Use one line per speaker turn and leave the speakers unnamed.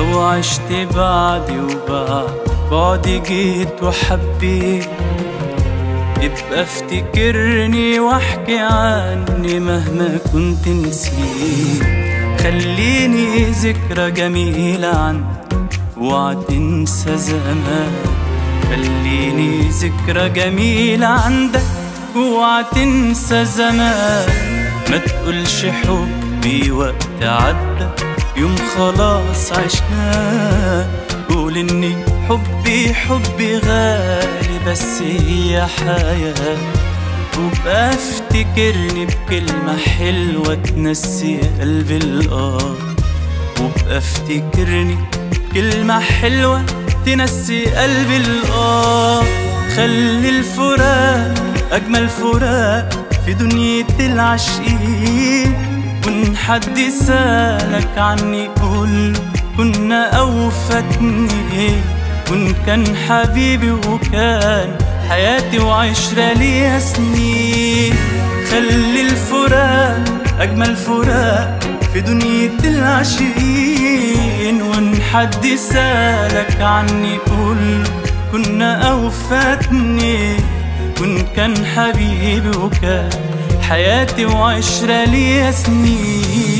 لو عشت بعدي وبعد بعدي جيت وحبيت ابقى افتكرني واحكي عني مهما كنت نسيت خليني ذكرى جميلة عنك اوعى تنسى زمان خليني ذكرى جميلة عندك اوعى تنسى زمان ما تقولش حبي وقت عدى يوم خلاص عشناه قول اني حبي حبي غالي بس هي حياة وبقى افتكرني بكلمة حلوة تنسي قلبي الآه وبقى افتكرني كلمة حلوة تنسي قلبي الآه خلي الفراق أجمل فراق في دنيا العاشقين وإن حد سألك عني قول كنا أوفتني وإن كان حبيبي وكان حياتي وعشرة ليها سنين خلي الفراق أجمل فراق في دنيا العاشقين وإن حد سألك عني قول كنا أوفتني وإن كان حبيبي وكان حياتي وعشرة ليها سنين